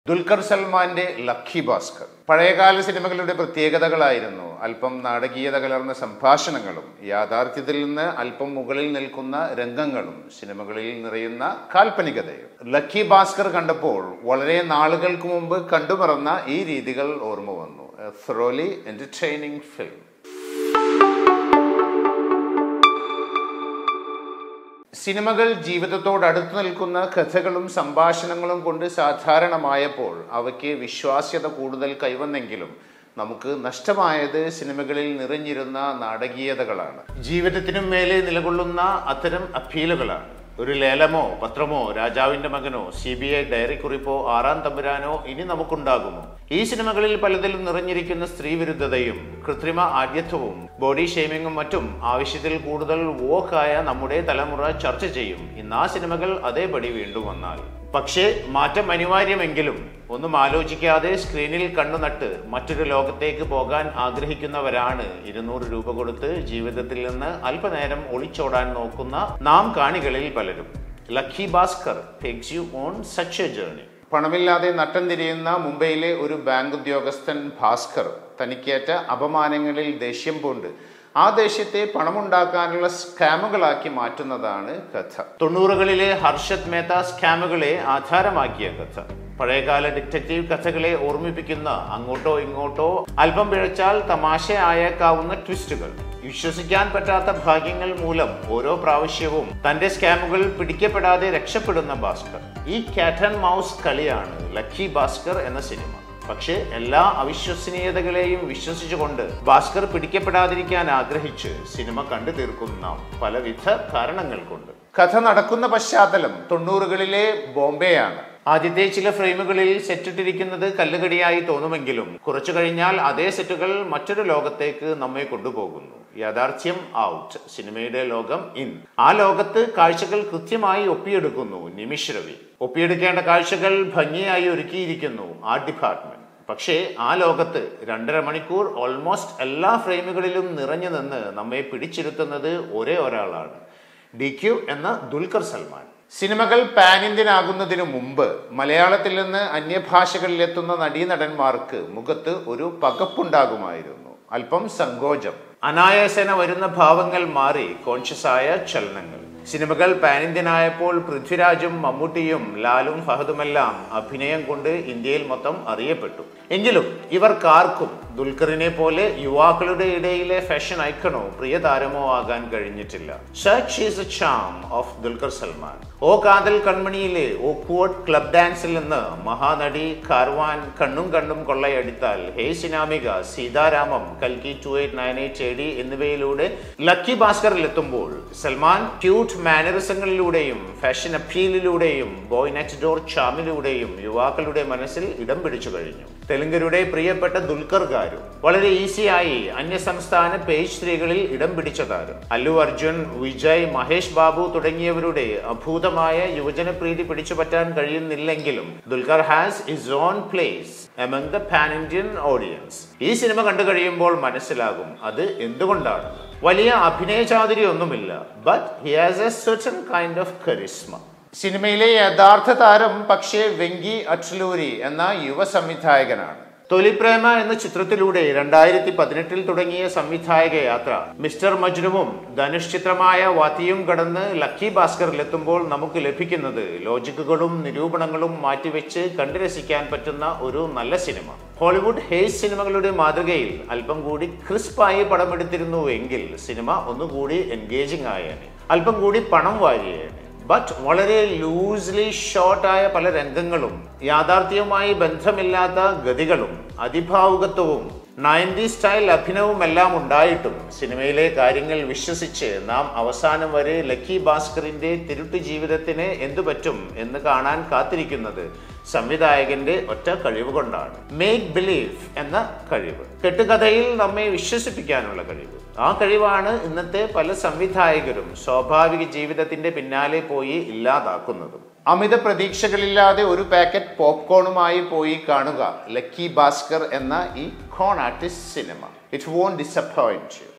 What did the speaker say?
ദുൽഖർ സൽമാന്റെ ലക്കി ഭാസ്കർ പഴയകാല സിനിമകളുടെ പ്രത്യേകതകളായിരുന്നു അല്പം നാടകീയത കലർന്ന സംഭാഷണങ്ങളും യാഥാർത്ഥ്യത്തിൽ നിന്ന് അല്പം മുകളിൽ നിൽക്കുന്ന രംഗങ്ങളും സിനിമകളിൽ നിറയുന്ന കാൽപ്പനികതയും ലക്കി ഭാസ്കർ കണ്ടപ്പോൾ വളരെ നാളുകൾക്ക് മുമ്പ് കണ്ടുമറന്ന ഈ രീതികൾ ഓർമ്മ വന്നു thoroughly എന്റർടൈനിങ് ഫിലിം സിനിമകൾ ജീവിതത്തോട് അടുത്തു നിൽക്കുന്ന കഥകളും സംഭാഷണങ്ങളും കൊണ്ട് സാധാരണമായപ്പോൾ അവയ്ക്ക് വിശ്വാസ്യത കൂടുതൽ കൈവന്നെങ്കിലും നമുക്ക് നഷ്ടമായത് സിനിമകളിൽ നിറഞ്ഞിരുന്ന നാടകീയതകളാണ് ജീവിതത്തിനും മേലെ നിലകൊള്ളുന്ന അത്തരം അപ്പീലുകളാണ് ഒരു ലേലമോ പത്രമോ രാജാവിന്റെ മകനോ സി ബി ഐ ഡയറി കുറിപ്പോ ആറാം തമ്പുരാനോ ഇനി നമുക്കുണ്ടാകുമോ ഈ സിനിമകളിൽ പലതിലും നിറഞ്ഞിരിക്കുന്ന സ്ത്രീ വിരുദ്ധതയും കൃത്രിമ ആഢ്യത്വവും ബോഡി ഷെയ്മിങ്ങും മറ്റും ആവശ്യത്തിൽ കൂടുതൽ വോക്കായ നമ്മുടെ തലമുറ ചർച്ച ചെയ്യും ഇന്ന് ആ സിനിമകൾ അതേപടി വീണ്ടും വന്നാൽ പക്ഷേ മാറ്റം അനിവാര്യമെങ്കിലും ഒന്നും ആലോചിക്കാതെ സ്ക്രീനിൽ കണ്ണുനട്ട് മറ്റൊരു ലോകത്തേക്ക് പോകാൻ ആഗ്രഹിക്കുന്നവരാണ് ഇരുന്നൂറ് രൂപ കൊടുത്ത് ജീവിതത്തിൽ നിന്ന് അല്പനേരം ഒളിച്ചോടാൻ നോക്കുന്ന നാം കാണികളിൽ പലരും lucky Bhaskar takes you on such a journey പണമില്ലാതെ നട്ടം തിരിയുന്ന മുംബൈയിലെ ഒരു ബാങ്ക് ഉദ്യോഗസ്ഥൻ ഭാസ്കർ തനിക്കേറ്റ അപമാനങ്ങളിൽ ദേഷ്യം പൂണ്ട് ആ ദേഷ്യത്തെ പണമുണ്ടാക്കാനുള്ള സ്കാമുകളാക്കി മാറ്റുന്നതാണ് കഥ തൊണ്ണൂറുകളിലെ ഹർഷത് മേത്ത സ്കാമുകളെ ആധാരമാക്കിയ കഥ പഴയകാല ഡിറ്റക്റ്റീവ് കഥകളെ ഓർമ്മിപ്പിക്കുന്ന അങ്ങോട്ടോ ഇങ്ങോട്ടോ അല്പം പിഴച്ചാൽ തമാശ ആയേക്കാവുന്ന ട്വിസ്റ്റുകൾ വിശ്വസിക്കാൻ പറ്റാത്ത ഭാഗ്യങ്ങൾ മൂലം ഓരോ പ്രാവശ്യവും തന്റെ സ്കാമുകൾ പിടിക്കപ്പെടാതെ രക്ഷപ്പെടുന്ന ഭാസ്കർ ഈ കാറ്റ് ആൻഡ് മൗസ് കളിയാണ് ലക്കി ഭാസ്കർ എന്ന സിനിമ പക്ഷേ എല്ലാ അവിശ്വസനീയതകളെയും വിശ്വസിച്ചുകൊണ്ട് ഭാസ്കർ പിടിക്കപ്പെടാതിരിക്കാൻ ആഗ്രഹിച്ച് സിനിമ കണ്ടു തീർക്കും നാം പലവിധ കാരണങ്ങൾ കൊണ്ട് കഥ നടക്കുന്ന പശ്ചാത്തലം തൊണ്ണൂറുകളിലെ ബോംബെയാണ് ആദ്യത്തെ ചില ഫ്രെയിമുകളിൽ സെറ്റിട്ടിരിക്കുന്നത് കല്ലുകടിയായി തോന്നുമെങ്കിലും കുറച്ചു കഴിഞ്ഞാൽ അതേ സെറ്റുകൾ മറ്റൊരു ലോകത്തേക്ക് നമ്മെ കൊണ്ടുപോകുന്നു യാഥാർത്ഥ്യം ഔട്ട് സിനിമയുടെ ലോകം ഇൻ ആ ലോകത്ത് കാഴ്ചകൾ കൃത്യമായി ഒപ്പിയെടുക്കുന്നു നിമിഷ് രവി ഒപ്പിയെടുക്കേണ്ട കാഴ്ചകൾ ഭംഗിയായി ഒരുക്കിയിരിക്കുന്നു ആ ഡിപ്പാർട്ട്മെന്റ് പക്ഷേ ആ ലോകത്ത് രണ്ടര മണിക്കൂർ ഓൾമോസ്റ്റ് എല്ലാ ഫ്രെയിമുകളിലും നിറഞ്ഞു നിന്ന് നമ്മെ പിടിച്ചിരുത്തുന്നത് ഒരേ ഒരാളാണ് ഡി ക്യു എന്ന ദുൽഖർ സൽമാൻ സിനിമകൾ പാൻ ഇന്ത്യൻ ആകുന്നതിനു മുമ്പ് മലയാളത്തിൽ നിന്ന് അന്യഭാഷകളിലെത്തുന്ന നടീനടന്മാർക്ക് മുഖത്ത് ഒരു പകപ്പുണ്ടാകുമായിരുന്നു അല്പം സങ്കോചം അനായാസേന വരുന്ന ഭാവങ്ങൾ മാറി കോൺഷ്യസ് ആയ ചലനങ്ങൾ സിനിമകൾ പാൻ ഇന്ത്യൻ ആയപ്പോൾ പൃഥ്വിരാജും മമ്മൂട്ടിയും ലാലും ഫഹദുമെല്ലാം അഭിനയം കൊണ്ട് ഇന്ത്യയിൽ മൊത്തം അറിയപ്പെട്ടു എങ്കിലും ഇവർക്കാർക്കും ദുൽഖറിനെ പോലെ യുവാക്കളുടെ ഇടയിലെ ഫാഷൻ ഐക്കണോ പ്രിയ താരമോ ആകാൻ കഴിഞ്ഞിട്ടില്ല such is a charm of Dulquer Salmaan O Kadhal കൺമണിയിലെ ഓക്വേർഡ് ക്ലബ് ഡാൻസിൽ നിന്ന് മഹാനടി കാർവാൻ കണ്ണും കണ്ണും കൊള്ളയടിത്താൽ ഹേ സിനാമിക സീതാരാമം കൽക്കി two eight nine eight A D എന്നിവയിലൂടെ ലക്കി ഭാസ്കറിൽ എത്തുമ്പോൾ സൽമാൻ ക്യൂട്ട് മാനറിസങ്ങളിലൂടെയും ഫാഷൻ അപ്പീലിലൂടെയും ബോയ് നെക്സ്റ്റ് ഡോർ ചാമിലൂടെയും യുവാക്കളുടെ മനസ്സിൽ ഇടം പിടിച്ചു കഴിഞ്ഞു തെലുങ്കരുടെ പ്രിയപ്പെട്ട ദുൽഖർ ഗാരു വളരെ ഈസിയായി അന്യസംസ്ഥാന പേജ് സ്ത്രീകളിൽ ഇടം പിടിച്ച താരം അല്ലു അർജുൻ വിജയ് മഹേഷ് ബാബു തുടങ്ങിയവരുടെ അഭൂതമായ യുവജനപ്രീതി പിടിച്ചുപറ്റാൻ കഴിയുന്നില്ലെങ്കിലും Dulquer has his own place among the pan Indian audience ഈ സിനിമ കണ്ടു കഴിയുമ്പോൾ മനസ്സിലാകും അത് എന്തുകൊണ്ടാണ് വലിയ അഭിനയ ചാതുര്യൊന്നുമില്ല but he has a certain kind of charisma സിനിമയിലെ യഥാർത്ഥ താരം പക്ഷേ വെങ്കി അച്ലൂരി എന്ന യുവ സംവിധായകനാണ് തൊലിപ്രേമ എന്ന ചിത്രത്തിലൂടെ രണ്ടായിരത്തി പതിനെട്ടിൽ തുടങ്ങിയ സംവിധായക യാത്ര മിസ്റ്റർ മജ്നുവും ധനുഷ് ചിത്രമായ വാത്തിയും കടന്ന് ലക്കി ഭാസ്കറിലെത്തുമ്പോൾ നമുക്ക് ലഭിക്കുന്നത് ലോജിക്കുകളും നിരൂപണങ്ങളും മാറ്റിവെച്ച് കണ്ടുരസിക്കാൻ പറ്റുന്ന ഒരു നല്ല സിനിമ ഹോളിവുഡ് ഹേസ് സിനിമകളുടെ മാതൃകയിൽ അല്പം കൂടി ക്രിസ്പായി പടമെടുത്തിരുന്നു എങ്കിൽ സിനിമ ഒന്നുകൂടി എൻഗേജിംഗ് ആയേനെ അല്പം കൂടി പണം വാരിയേനെ ബട്ട് വളരെ ലൂസ്ലി ഷോർട്ടായ പല രംഗങ്ങളും യാഥാർത്ഥ്യവുമായി ബന്ധമില്ലാത്ത ഗതികളും അതിഭാവുകത്വവും നയൻറ്റി സ്റ്റൈൽ അഭിനവും എല്ലാം ഉണ്ടായിട്ടും സിനിമയിലെ കാര്യങ്ങൾ വിശ്വസിച്ച് നാം അവസാനം വരെ ലക്കി ഭാസ്കറിന്റെ തിരുട്ടു ജീവിതത്തിന് എന്തു പറ്റും എന്ന് കാണാൻ കാത്തിരിക്കുന്നത് സംവിധായകന്റെ ഒറ്റ കഴിവ് കൊണ്ടാണ് മേക്ക് ബിലീവ് എന്ന കഴിവ് കെട്ടുകഥയിൽ നമ്മെ വിശ്വസിപ്പിക്കാനുള്ള കഴിവ് ആ കഴിവാണ് ഇന്നത്തെ പല സംവിധായകരും സ്വാഭാവിക ജീവിതത്തിന്റെ പിന്നാലെ പോയി ഇല്ലാതാക്കുന്നതും അമിത പ്രതീക്ഷകളില്ലാതെ ഒരു പാക്കറ്റ് പോപ്കോണുമായി പോയി കാണുക ലക്കി ഭാസ്കർ എന്ന ഈ കോൺ ആർട്ടിസ്റ്റ് സിനിമ ഇറ്റ് വോണ്ട് ഡിസപ്പോയിന്റ് യു